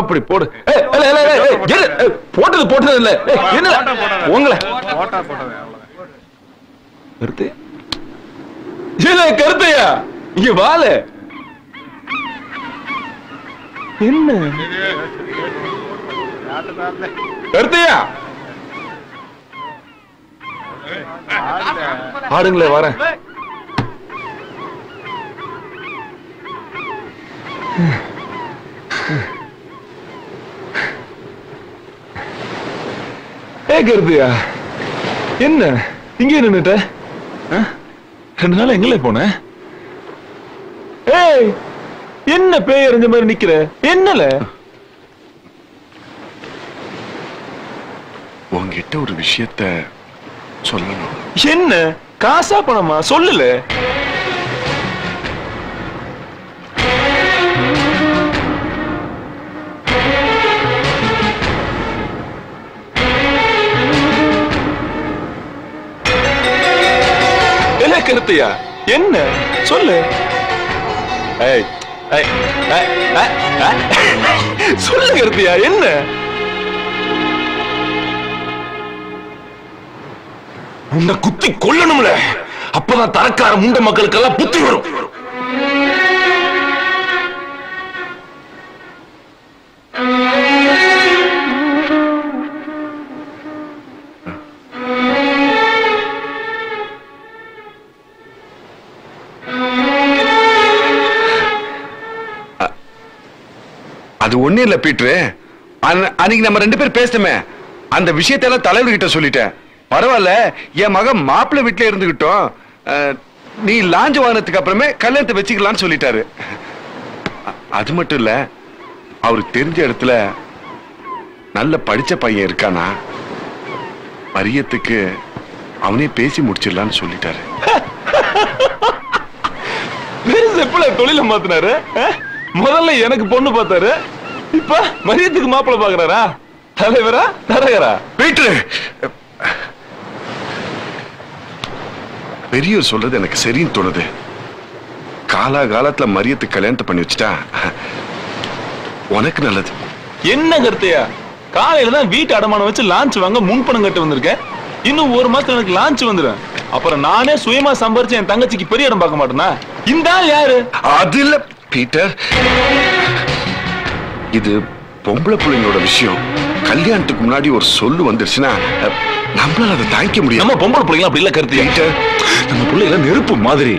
அப்படி போடு ஏய், ஏய், ஏய், ஏய், ஏய், எது? ஏய், போட்டது போட்டது இல்ல ஏய், என்ன உங்களை போட்டா போட்டது அவ்வளவுதான் கருத்து இல்ல கருத்தையா இங்க வாழ என்ன யார்கிட்ட சாப்பிட்ட? கருத்தையா ஆடுங்க. ஆடுங்களே வரேன் ஏ கருதியா என்ன இங்கே நின்னுட்ட ஆ? ரெண்டு நாள் எங்களே போன ஏய் என்ன பேய் எறிஞ்ச மாதிரி நிக்கிற என்னல உங்ககிட்ட ஒரு விஷயத்த சொல்லணும் என்ன காசா பணமா சொல்லல என்ன கருத்தையா என்ன சொல்லு ஏய், ஏய், ஏய், ஏய், ஏய். சொல்லு கருத்தையா என்ன உன்னை குத்தி கொல்லணும்ல அப்பதான் தரக்கார முண்ட மக்களுக்கெல்லாம் புத்தி வரும் அது ஒண்ணு இல்ல பீட்ரு அன்ன- அன்னைக்கு நம்ம ரெண்டு பேர் பேசினோமே அந்த விஷயத்தெல்லாம் தலைவர்கிட்ட சொல்லிட்டேன் பரவாயில்ல என் மகன் மாப்பிள்ளை வீட்டுல இருந்துகிட்டோம் அஹ், நீ லாஞ்சு வாங்கினதுக்கு அப்புறமே கல்யாணத்தை வச்சுக்கலாம்னு சொல்லிட்டாரு அ- அது மட்டும் இல்ல அவருக்கு தெரிஞ்ச இடத்துல நல்ல படிச்ச பையன் இருக்கானா மரியத்துக்கு அவனே பேசி முடிச்சிடலான்னு சொல்லிட்டாரு பெருசு எப்பல தொழில மாத்தினாரு அஹ்? முதல்ல எனக்கு பொண்ணு பார்த்தாரு இப்ப மரியத்துக்கு மாப்பிள்ளை பாக்குறாரா தலைவரா தரகரா பீட்ரு பெரியவர் சொல்றது எனக்கு சரின்னு தோணுது காலா காலத்துல மரியத்துக்கு கல்யாணத்தை பண்ணி வச்சுட்டா உனக்கு நல்லது என்ன கருத்தையா காலையில தான் வீட்டு அடமானம் வச்சு லான்ச் வாங்க முன்பணம் கட்டு வந்திருக்கேன் இன்னும் ஒரு மாசத்துல எனக்கு லான்ச் வந்துடும் அப்புறம் நானே சுயமா சம்பாரிச்சு என் தங்கச்சிக்கு பெரிய இடம் பார்க்க மாட்டேனா இந்த ஆள் யாரு அது இல்ல பீட்டர் இது பொம்பளை பிள்ளைங்களோட விஷயம் கல்யாணத்துக்கு முன்னாடி ஒரு சொல்லு வந்துருச்சுன்னா அஹ், நம்மளால அதை தாங்கிக்க முடியும் நம்ம பொம்பளை பிள்ளைங்க அப்படி இல்ல கருத்தையா பீட்டர் நம்ம பிள்ளைங்க நெருப்பு மாதிரி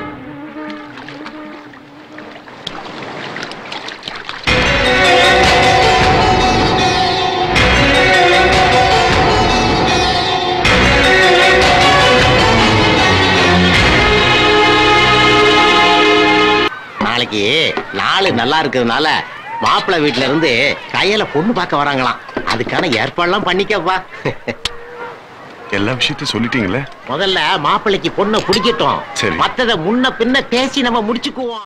நாளைக்கு நாள் நல்லா இருக்கிறதுனால மாப்பிள்ளை வீட்ல இருந்து கையில பொண்ணு பார்க்க வராங்களாம் அதுக்கான ஏற்பாடுலாம் பண்ணிக்கப்பா எல்லா விஷயத்தையும் சொல்லிட்டீங்களே முதல்ல மாப்பிள்ளைக்கு பொண்ணை பிடிக்கட்டும் சரி. மத்தத முன்ன பின்ன பேசி நம்ம முடிச்சுக்குவோம்